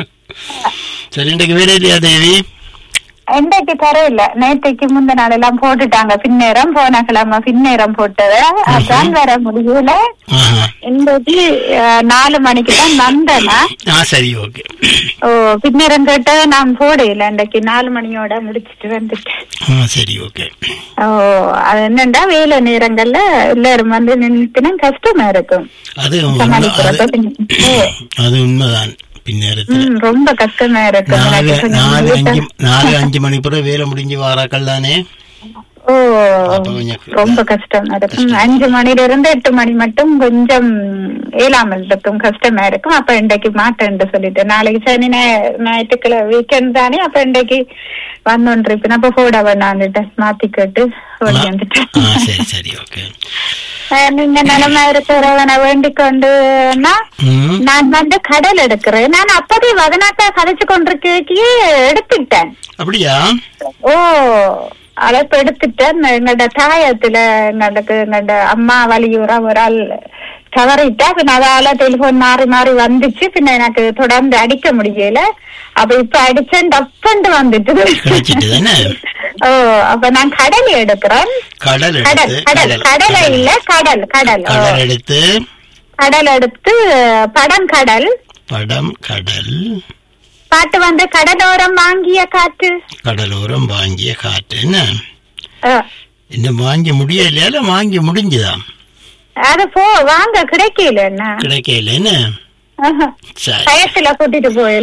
சரி இன்றைக்கு வேலை இல்லையா தேவி இன்றைக்கு தரையில நேற்றைக்கு முந்த நாள் எல்லாம் போட்டுட்டாங்க பின்னேரம் போன கிழமை பின்னேரம் போட்டது அதான் வர முடியல ஆஹா. இன்றைக்கு அஹ், நாலு மணிக்கு தான் வந்தேனா ஆ சரி ஓகே ஓ பின்னேரம் கேட்ட நான் போடையில இன்றைக்கு நாலு மணியோட முடிச்சிட்டு வந்துட்டேன் ஆ சரி ஓகே ஓ அது என்னண்டா வேலை நேரங்கள்ல எல்லாரும் வந்து நின்றுனா கஷ்டமா இருக்கும் அது உண்மை- சமாளிக்கிறப்ப அது- கொஞ்சம். ஓ, அது உண்மைதான் பின்னேரத்தில் ம், ரொம்ப கஷ்டமா இருக்கும் நாலு எனக்கு கொஞ்சம் நாலு வீட்டை- அஞ்சு நாலு அஞ்சு மணி பிறகு வேலை முடிஞ்சு வாராக்கள் தானே ஓ அப்ப கொஞ்சம் ரொம்ப கஷ்டமா இருக்கும் அஞ்சு மணில இருந்து எட்டு மணி மட்டும் கொஞ்சம் இயலாமல் இருக்கும் கஷ்டமா இருக்கும் அப்ப இன்றைக்கு மாட்டேன்னு சொல்லிட்டு நாளைக்கு சனி ஞாய- ஞாயிற்றுக்கிழமை வீக்கெண்ட் தானே அப்ப இன்றைக்கு வந்தோன்று இப்ப அப்ப போட வேண்டாண்டுட்டேன் மாத்தி கேட்டு ஓடி வந்துட்டேன் ஆ சரி சரி ஓகே அஹ் நீங்க நிலைமை இருக்கிறவனை வேண்டிக் கொண்டுனா ம் நான் வந்து கடல் எடுக்கிறேன் நான் அப்பதே வதனாட்டா கதைச்சு கொண்டிருக்கே எடுத்துட்டேன் அப்படியா ஓ அழைப்பு எடுத்துட்டேன் எங்களோட தாயத்துல எங்களுக்கு எங்களோட அம்மா வலியுற ஒரு ஆள் தவறிட்டா பின்ன அதால டெலிபோன் மாறி மாறி வந்துச்சு பின்ன எனக்கு தொடர்ந்து அடிக்க முடியல அப்ப இப்ப அடிச்சேன் டப்பண்டு வந்துட்டு கிடைச்சிட்டு தானே ஓ அப்ப நான் கடல் எடுக்கிறேன் கடல் கடல் எடுத்து கடல் கடலை இல்ல கடல் கடல் ஓ. கடல் எடுத்து கடல் எடுத்து படம் கடல் படம் கடல் பாட்டு வந்து கடலோரம் வாங்கிய காற்று கடலோரம் வாங்கிய காற்று என்ன ஆ, இன்னும் வாங்கி முடியலையா இல்ல வாங்கி முடிஞ்சுதான் அது போ வாங்க கிடைக்கல என்ன கிடைக்கல என்ன ஆஹா. சரி பயத்துல கூட்டிட்டு போயில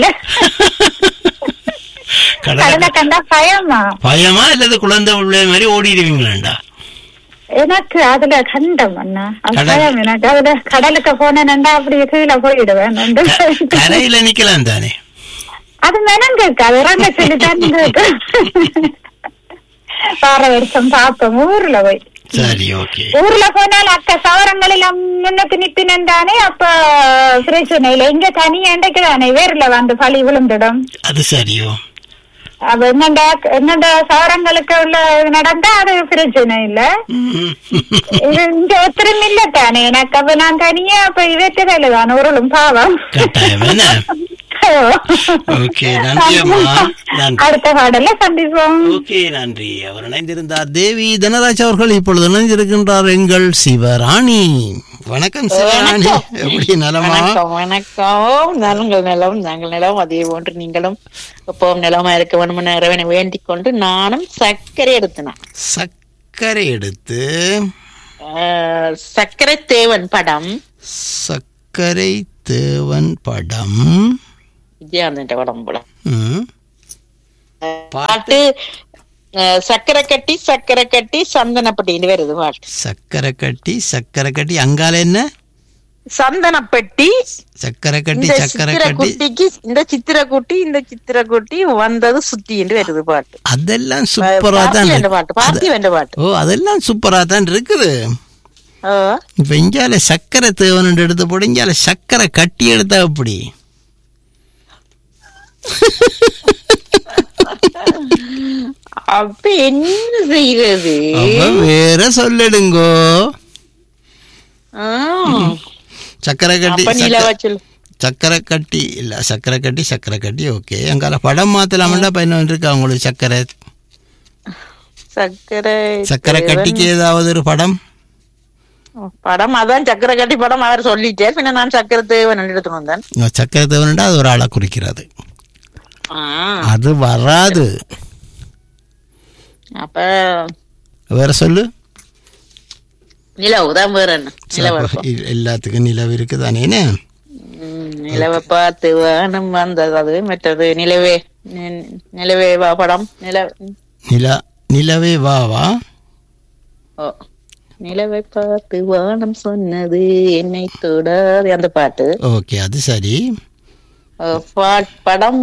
கடலை கடலை கண்டா பயமா பயமா இல்லது குழந்தை உள்ள மாதிரி ஓடிடுவீங்களாண்டா எனக்கு அதுல கண்டம் அண்ணா அது கடல். பயம் எனக்கு அதுல கடலுக்கு போனேன்டா அப்படியே கீழே போயிடுவேன் க- கரையில நிக்கலாம் தானே அது மெனம் கேட்காது இறங்க சொல்லித்தான் கேட்கு வார வருஷம் பார்ப்போம் ஊர்ல போய் சரி ஓகே ஊர்ல போனால் அக்க சவரங்கள் எல்லாம் முன்னுக்கு நிப்பினன் தானே அப்ப பிரச்சனை இல்லை இங்க தனியா இன்றைக்கு தானே வேர்ல வந்து பழி விழுந்துடும் அது சரியோ அப்ப என்னண்ட என்னண்ட சவரங்களுக்கு உள்ள இது நடந்தா அது பிரச்சனை இல்ல ம். இது இங்க ஒருத்தரும் இல்ல தானே எனக்கு அப்ப நான் தனியா அப்ப இவற்ற வேலை தான் உருளும் பாவம் கட்டாயம் என்ன ஓகே நன்றி அம்மா நன்றி அடுத்த பாடல சந்திப்போம் ஓகே நன்றி அவர் இணைந்திருந்தார் தேவி தனராஜ் அவர்கள் இப்பொழுது இணைந்திருக்கின்றார் எங்கள் சிவராணி வணக்கம் சிவராணி எப்படி நலமா வணக்கம் வணக்கம் நலங்கள் நிலம் நாங்கள் நிலம் அதே போன்று நீங்களும் எப்பவும் நிலமா இருக்க வேணும்னு இறைவனை வேண்டிக் கொண்டு நானும் சர்க்கரை எடுத்தினேன் சர்க்கரை எடுத்து அஹ், சர்க்கரை தேவன் படம் சர்க்கரை தேவன் படம் விஜயானந்த படம் போல ம் பாட்டு அஹ், சக்கரை கட்டி சக்கரை கட்டி சந்தனப்பட்டின்னு வருது பாட்டு சக்கரை கட்டி சக்கரை கட்டி அங்கால என்ன சந்தனப்பட்டி சக்கரை கட்டி இந்த சக்கரை சித்திர கட்டி குட்டிக்கு இந்த சித்திர குட்டி இந்த சித்திர குட்டி வந்தது சுத்தின்னு வருது பாட்டு அதெல்லாம் சூப்பரா தான் பார்த்திவன் இருக்கு. பாட்டு பார்த்திவன் பாட்டு ஓ அதெல்லாம் சூப்பரா தான் இருக்குது ஓ, இப்ப இங்கால சக்கரை தேவன் எடுத்து போடு இங்கால சக்கரை கட்டி எடுத்தா அப்படி அப்ப என்ன செய்யறது அப்ப வேற சொல்லிடுங்கோ ஆ, சக்கரை கட்டி அப்ப சக்கரை- நிலவா சொல்லு சக்கரை கட்டி இல்ல சக்கரை கட்டி சக்கரை கட்டி ஓகே அங்கால படம் மாத்தலாமண்டா பதினொன்று இருக்கா உங்களுக்கு சக்கரை சக்கரை சக்கரை கட்டிக்கு ஏதாவது ஒரு படம் படம் அதான் சக்கரை கட்டி படம் அவர் சொல்லிட்டார் பின்ன நான் சக்கரை தேவன் எடுத்துட்டு வந்தேன் சக்கரை தேவன்டா அது ஒரு ஆளை குறிக்கிறது ஆ, அது வராது அப்ப வேற சொல்லு நிலவு தான் வேற என்ன நிலவு இருக்கும். இ- எல்லாத்துக்கும் நிலவு இருக்குதானே ம், நிலவை பார்த்து வானம் வந்தது அது மற்றது நிலவே நி- நிலவே வா படம் நில நிலா நிலவே வா வா ஓ நிலவை பார்த்து வானம் சொன்னது என்னை தொடாது அந்த பாட்டு ஓகே அது சரி அஹ், பா- படம்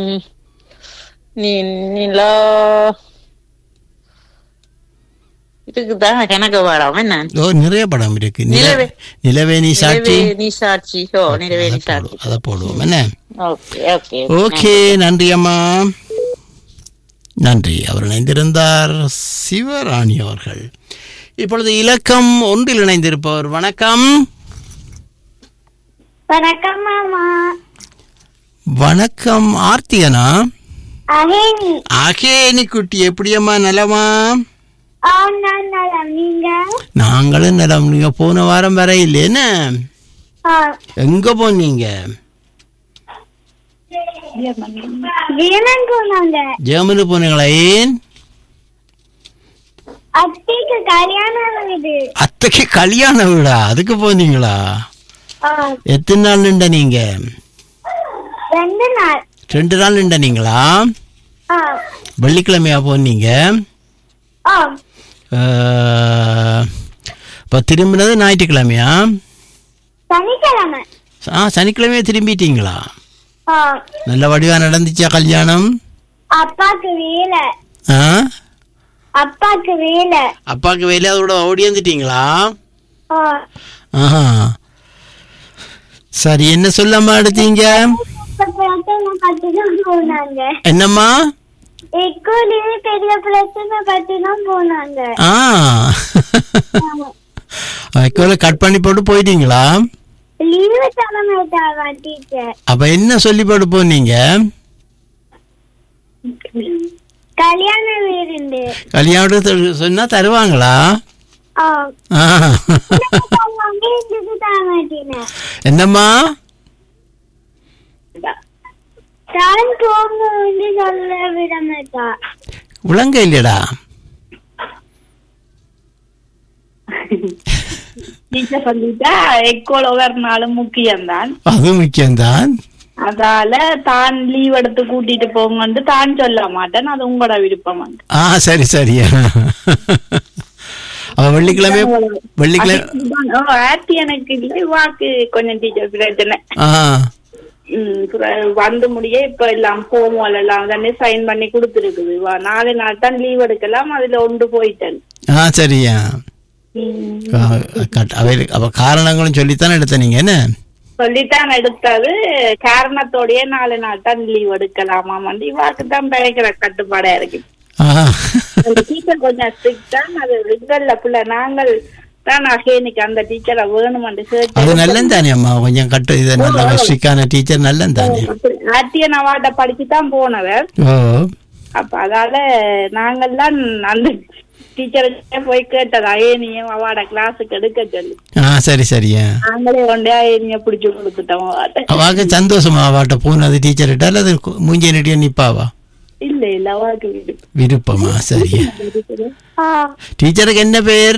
நீ நிலா இதுக்குதான் கணக்கு படம் என்ன ஓ நிறைய படம் இருக்கு நில- நிலவே. நிலவே நீ சாட்சி நிலவே நீ சாட்சி ஓ நிலவே நீ அதை சாட்சி போடுவோம், அதை போடுவோம் என்ன ஓகே ஓகே ஓகே நன்றி அம்மா நன்றி அவர் இணைந்திருந்தார் சிவராணி அவர்கள் இப்பொழுது இலக்கம் ஒன்றில் இணைந்திருப்பவர் வணக்கம் வணக்கம் மாமா வணக்கம் ஆர்த்திகனா அஹேனி அகேனி குட்டி எப்படியம்மா நலமா ஆ நான் நலம் நீங்க நாங்களும் நலம் நீங்க போன வாரம் வர இல்லையேன்னு ஆ எங்க போனீங்க வீணன் போனாங்க ஜெர்மனி போனீங்களா ஏன் அத்தைக்கு கல்யாணம் இது அத்தைக்கு கல்யாண வீடா அதுக்கு போனீங்களா ஆ எத்தனை நாள் நின்ற நீங்க ரெண்டு நாள் ரெண்டு நாள் நின்ற நீங்களா ஆ வெள்ளிக்கிழமையா போனீங்க ஆ அஹ், இப்போ திரும்பினது ஞாயிற்றுக்கிழமையா சனிக்கிழமை ஆ சனிக்கிழமையா திரும்பிட்டீங்களா ஆ நல்ல வடிவா நடந்துச்சா கல்யாணம் அப்பாக்கு வேலை ஆ அப்பாக்கு வேலை அப்பாவுக்கு வேலையை அதோட ஓடி வந்துட்டீங்களா ஆ ஆஹா சரி என்ன சொல்லாம எடுத்தீங்க பிரச்சனை பத்தி தான் போனாங்க என்னம்மா எக்கோலியே பெரிய பிரச்சனை பத்தி தான் போனாங்க ஆ வைக்கோல கட் பண்ணி போட்டு போயிட்டீங்களா லீவு தர மாட்டாங்க டீச்சர் அப்ப என்ன சொல்லி போட்டு போனீங்க கல்யாண வீடு கல்யாணம் சொன்னா தருவாங்களா ஆ ஆ. தருவாங்க இதுக்கு தர மாட்டேன் என்னம்மா தான் போங்க வந்து சொல்ல விட மாட்டா உலங்க இல்லையடா டீச்சர் சொல்லிட்டா எக்கோல வரனாலும் முக்கியம்தான் அது முக்கியம்தான் அதால தான் லீவ் எடுத்து கூட்டிட்டு போங்கன்னு தான் சொல்ல மாட்டேன் அது உங்களோட விருப்பம் ஆ சரி சரி அவ வெள்ளிக்கிழமை வெள்ளிக்கிழமை ஆர்த்தி எனக்கு இல்லை வாக்கு கொஞ்சம் டீச்சர் பிரச்சனை ஆ ம், பிற- வந்து முடிய இப்ப எல்லாம் போமோல் எல்லாம் தானே சைன் பண்ணி கொடுத்துருக்குது வா, நாலு நாள் தான் லீவ் எடுக்கலாம் அதுல ஒன்று போயிட்டேன் ஆ சரியா ஆ, கட்- அவை அவ காரணங்களும் சொல்லித்தானே எடுத்த நீங்க என்ன சொல்லித்தான் எடுத்தது காரணத்தோடயே நாலு நாள் தான் லீவ் எடுக்கலாமாம் இவாக்கு தான் பயங்கர கட்டுப்பாடா இருக்கு ஆ அந்த டீச்சர் கொஞ்சம் ஸ்ட்ரிக்ட் தான் அது இல்ல பிள்ளை நாங்கள் தான் அகேனிக்கு அந்த டீச்சரை வேணுமென்று search அது எடுத்து- நல்லம் தானே அம்மா கொஞ்சம் கட்டு இது நல்ல ஸ்ட்ரிக்கான டீச்சர் நல்லம் தானே ஆர்டிஎன் அவார்ட படிச்சு தான் போனவர் ஓ அப்ப அதால நாங்கெல்லாம் அந்த டீச்சர் போய் கேட்டது அயனியும் அவார்ட கிளாஸுக்கு எடுக்க சொல்லி ஆ சரி சரியா நாங்களே கொண்டே அயனிய பிடிச்சு கொடுத்துட்டோம் அவார்ட அவாக்கு சந்தோஷமா அவாட்ட போனது டீச்சர்கிட்ட அல்லது மூஞ்சி நடிய நிப்பாவா இல்ல இல்ல அவாக்கு விடு விருப்பமா சரியா ஆ டீச்சருக்கு என்ன பேர்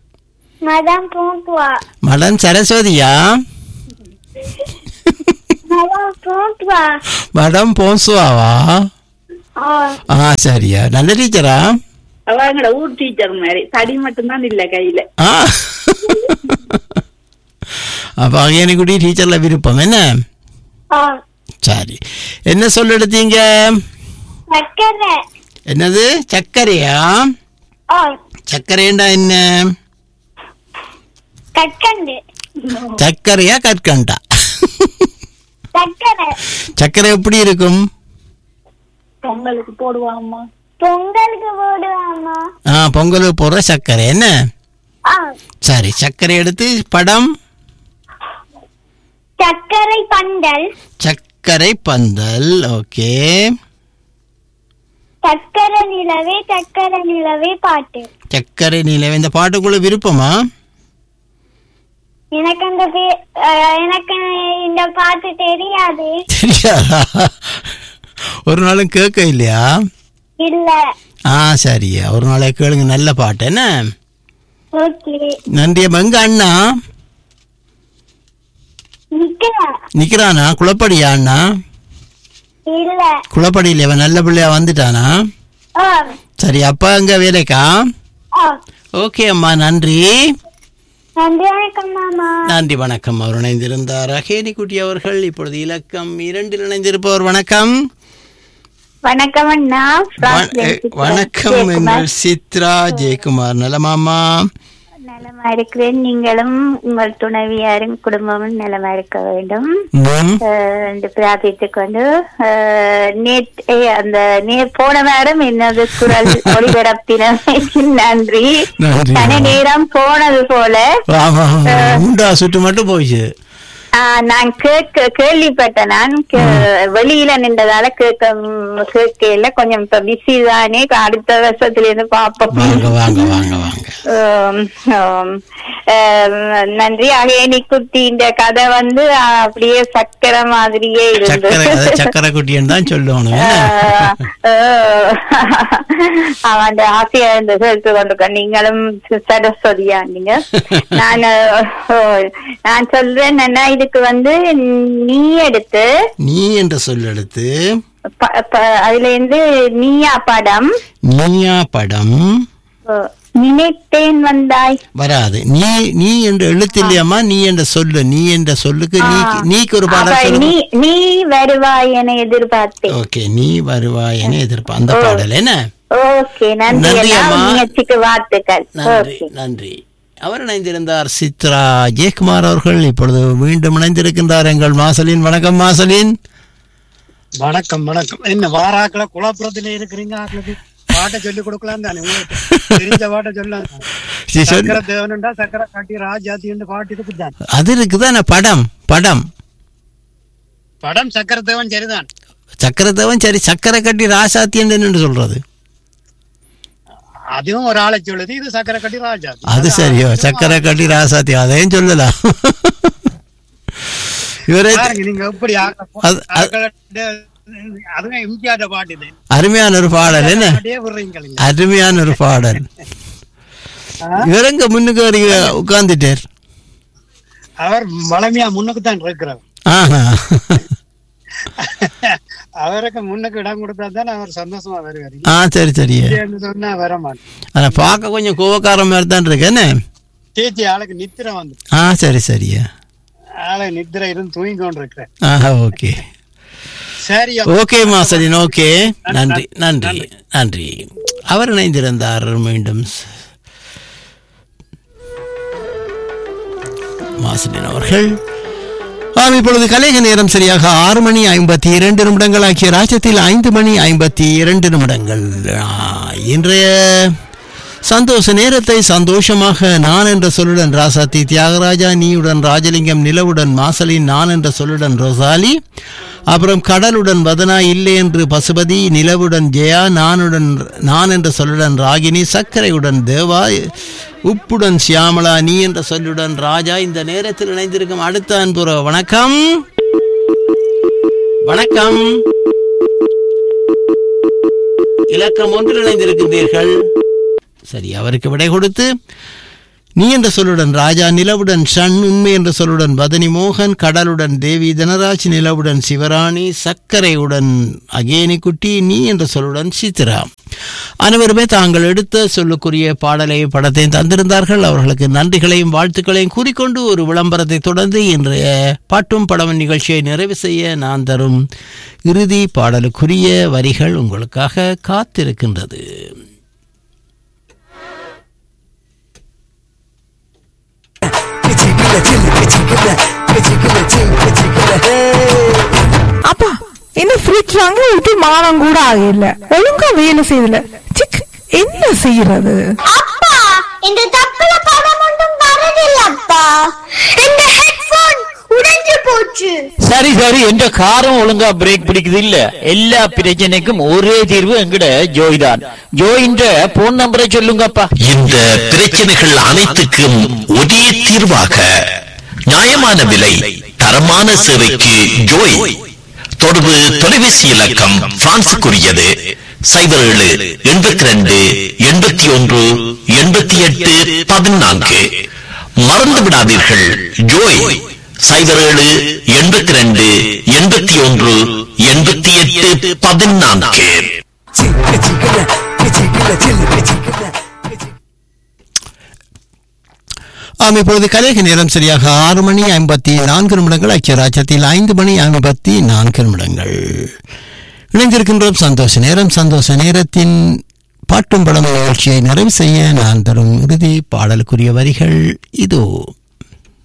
மதம் பூங்குவா மடம் சரஸ்வதியா மேடம் போட்டுவா மேடம் போன்சுவாவா ஆ, ஆ சரியா நல்ல டீச்சரா அவ எங்கட ஊர் டீச்சர் மாதிரி தடி மட்டும்தான் இல்ல கையில ஆ அப்போ அகையனிக்குடி டீச்சரில் விருப்பம் என்ன ஆ சரி என்ன சொல்ல எடுத்தீங்க சக்கரை என்னது சர்க்கரையா ஆ சர்க்கரைண்டா என்ன கற்கண்டு சர்க்கரையா கற்கண்டா சக்கரை சர்க்கரை எப்படி இருக்கும் பொங்கலுக்கு போடுவாம்மா பொங்கலுக்கு போடுவாமா ஆ பொங்கலுக்கு போடுற சர்க்கரை என்ன ஆ சரி சர்க்கரை எடுத்து படம் சர்க்கரை பந்தல் சர்க்கரை பந்தல் ஓகே சக்கரை நிலவே சக்கரை நிலவே பாட்டு சர்க்கரை நிலவு இந்த பாட்டுக்குள்ள விருப்பமா எனக்கு அந்த பே- அஹ், எனக்கு இந்த பாட்டு தெரியாது தெரியாதா ஒரு நாளும் கேட்க இல்லையா இல்ல ஆ சரியா ஒரு நாளை கேளுங்க நல்ல பாட்டு என்ன ஓகே நன்றி அப்ப எங்க அண்ணா நிக்கலாம் நிக்கிறானா குளப்படியா அண்ணா இல்ல குளப்படியில் இவன் நல்ல பிள்ளையா வந்துட்டானா ஆ சரி அப்பா எங்க வேலைக்கா ஆ ஓகே அம்மா நன்றி நன்றி வணக்கம் மாமா நன்றி வணக்கம் அவர் இணைந்திருந்தார் அகேனி குட்டி அவர்கள் இப்பொழுது இலக்கம் இரண்டில் இணைந்திருப்பவர் வணக்கம் வணக்கம் அண்ணா வ- எ- வணக்கம் எங்கள் சித்ரா ஜெயக்குமார் நலமாமா நலமா இருக்கிறேன் நீங்களும் உங்கள் துணைவியாரும் குடும்பமும் நலமா இருக்க வேண்டும் ம். அஹ், என்று பிரார்த்தித்துக் கொண்டு அஹ், நேத் ஏ, அந்த நே போன வாரம் என்னது குரல் ஒளிபரப்பினமைக்கு நன்றி நன்றி. தனி நேரம் போனது போல ஆமா உண்டா சுட்டு மட்டும் போயிச்சு ஆஹ், நான் கேட்க கேள்விப்பட்டேன் நான் கே- வெளியில நின்றதால கேட்க கேட்கல கொஞ்சம் இப்ப பிஸி தானே இப்ப அடுத்த வருஷத்துல இருந்து பாப்போம் வாங்க வாங்க வாங்க வாங்க ஆம், ஆம். ஆம், நன்றி அகேனி குட்டி இந்த கதை வந்து ஆஹ், அப்படியே சக்கரை மாதிரியே சக்கரை அதை இருந்தது சக்கரை குட்டின்னு தான் சொல்லணும் என்ன? ஆஹ், அவன் ஆசையா இருந்து சேர்த்து கொண்டிருக்க நீங்களும் சரஸ்வதியா நீங்க நான் ஆஹ், நான் சொல்றேன் என்ன இதுக்கு வந்து நீ எடுத்து நீ என்ற சொல் எடுத்து ப- ப- அதுல இருந்து நீயா படம் நீயா படம் ஆஹ், நினைத்தேன் வந்தாய் வராது நீ நீ என்ற எழுத்து இல்லையாம்மா நீ என்ற சொல்லு நீ என்ற சொல்லுக்கு நீ ஆ. நீக்கு ஒரு அவ பாடம் நீ சொல்லு நீ வருவாய் என எதிர்பார்த்தேன் ஓகே நீ வருவாய் என எதிர்ப்பா அந்த பாடல் என்ன ஓகே நன்றி நன்றி அண்ணா. அம்மா. முயற்சிக்கு வாழ்த்துக்கள் நன்றி ஓகே நன்றி அவர் இணைந்திருந்தார் சித்ரா ஜெயக்குமார் அவர்கள் இப்பொழுது மீண்டும் இணைந்திருக்கின்றார் எங்கள் மாசலின் வணக்கம் மாசலின் வணக்கம் வணக்கம் என்ன வாராக்கள குழப்பத்துல இருக்கிறீங்க ஆக்களுக்கு பாட்டை சொல்லி கொடுக்கலாம் தானே உங்களுக்கு தெரிஞ்ச பாட்டை சொல்லலாம் சரி, சொல்லு. சக்கரை தேவனுண்டா சக்கரை காட்டி ராஜாத்தி பாட்டு இருக்குதான் அது இருக்குதானே படம் படம் படம் சக்கரை தேவன் சரிதான் சக்கரத்தவன் சரி சக்கரை கட்டி ராசாத்தி என்று சொல்றது அதுவும் ஒரு ஆளை சொல்லுது இது சக்கரை கட்டி ராஜாத்தி அது சரியோ சக்கரை கட்டி ராசாத்தி அதையும் சொல்லலாம் இவரே பாருங்க நீங்க எப்படி ஆக்க- அது- அது- ஆக்கள- அதுவும் எம்ஜிஆர் பாட்டு இது அருமையான ஒரு பாடல் என்ன அப்படியே விடுறீங்க அருமையான ஒரு பாடல் இவரங்க முன்னுக்கு வரைக்கும் உட்கார்ந்துட்டார் அவர் வளமையா முன்னுக்கு தான் இருக்கிறார் ஆஹா அவருக்கு முன்னுக்கு இடம் கொடுத்தா தான் அவர் சந்தோஷமா வருவார் ஆ சரி சரி இல்லைன்னு சொன்னா வர மாட்டேன் ஆனா பார்க்க கொஞ்சம் கோவக்கார மாதிரி தான் இருக்கு என்ன சேச்சி ஆளுக்கு நித்திரை வந்து ஆ சரி சரியா ஆளு நித்திரை இருந்து தூங்கி கொண்டு இருக்கிறேன் ஆஹா ஓகே சரி ஓகே மாசலின் ஓகே நன்றி நன்றி நன்றி அவர் இணைந்திருந்தார் மீண்டும் மாசலின் அவர்கள் ஆம் இப்பொழுது கலைக நேரம் சரியாக ஆறு மணி ஐம்பத்தி இரண்டு நிமிடங்கள் ஆகிய ராஜ்யத்தில் ஐந்து மணி ஐம்பத்தி இரண்டு நிமிடங்கள் ஆ, இன்றைய சந்தோஷ நேரத்தை சந்தோஷமாக நான் என்ற சொல்லுடன் ராசாத்தி தியாகராஜா நீயுடன் ராஜலிங்கம் நிலவுடன் மாசலின் நான் என்ற சொல்லுடன் ரோசாலி அப்புறம் கடலுடன் வதனா இல்லை என்று பசுபதி நிலவுடன் ஜெயா நானுடன் நான் என்ற சொல்லுடன் ராகினி சர்க்கரையுடன் தேவா உப்புடன் சியாமளா நீ என்ற சொல்லுடன் ராஜா இந்த நேரத்தில் இணைந்திருக்கும் அடுத்த அன்புற வணக்கம் வணக்கம் இலக்கம் ஒன்றில் இணைந்திருக்கின்றீர்கள் சரி அவருக்கு விடை கொடுத்து நீ என்ற சொல்லுடன் ராஜா நிலவுடன் ஷண் உண்மை என்ற சொல்லுடன் பதனி மோகன் கடலுடன் தேவி தனராஜ் நிலவுடன் சிவராணி சர்க்கரையுடன் அகேனிக்குட்டி நீ என்ற சொல்லுடன் சித்ரா அனைவருமே தாங்கள் எடுத்த சொல்லுக்குரிய பாடலை படத்தை தந்திருந்தார்கள் அவர்களுக்கு நன்றிகளையும் வாழ்த்துக்களையும் கூறிக்கொண்டு ஒரு விளம்பரத்தை தொடர்ந்து இன்றைய பாட்டும் படம் நிகழ்ச்சியை நிறைவு செய்ய நான் தரும் இறுதி பாடலுக்குரிய வரிகள் உங்களுக்காக காத்திருக்கின்றது அப்பா என்ன ஃப்ரிட்ஜ் வாங்க விட்டு மானம் கூட ஆகல ஒழுங்கா வேலை செய்யல சிக் என்ன செய்யறது அப்பா இந்த தப்புல படம் ஒன்றும் வரதில்லப்பா இந்த ஹெட்போன் உடைஞ்சு போச்சு சரி சரி என்ற காரம் ஒழுங்கா பிரேக் பிடிக்குது இல்ல எல்லா பிரச்சனைக்கும் ஒரே தீர்வு எங்கட ஜோய் தான் ஜோயின்ற போன் நம்பரை சொல்லுங்கப்பா இந்த பிரச்சனைகள் அனைத்துக்கும் ஒரே தீர்வாக நியாயமான விலை தரமான சேவைக்கு ஜோய் தொடர்பு தொலைபேசி இலக்கம் பிரான்சுக்குரியது சைபர் ஏழு எண்பத்தி ரெண்டு எண்பத்தி ஒன்று எண்பத்தி எட்டு பதினான்கு மறந்து விடாதீர்கள் ஜோய் சைபர் ஏழு எண்பத்தி ரெண்டு எண்பத்தி ஒன்று எண்பத்தி எட்டு பதினான்கு ஆம் இப்பொழுது கலைக நேரம் சரியாக ஆறு மணி ஐம்பத்தி நான்கு நிமிடங்கள் ஐக்கிய ராஜ்யத்தில் ஐந்து மணி ஐம்பத்தி நான்கு நிமிடங்கள் இணைந்திருக்கின்றோம் சந்தோஷ நேரம் சந்தோஷ நேரத்தின் பாட்டும் படம் நிகழ்ச்சியை நிறைவு செய்ய நான் தரும் இறுதி பாடலுக்குரிய வரிகள் இதோ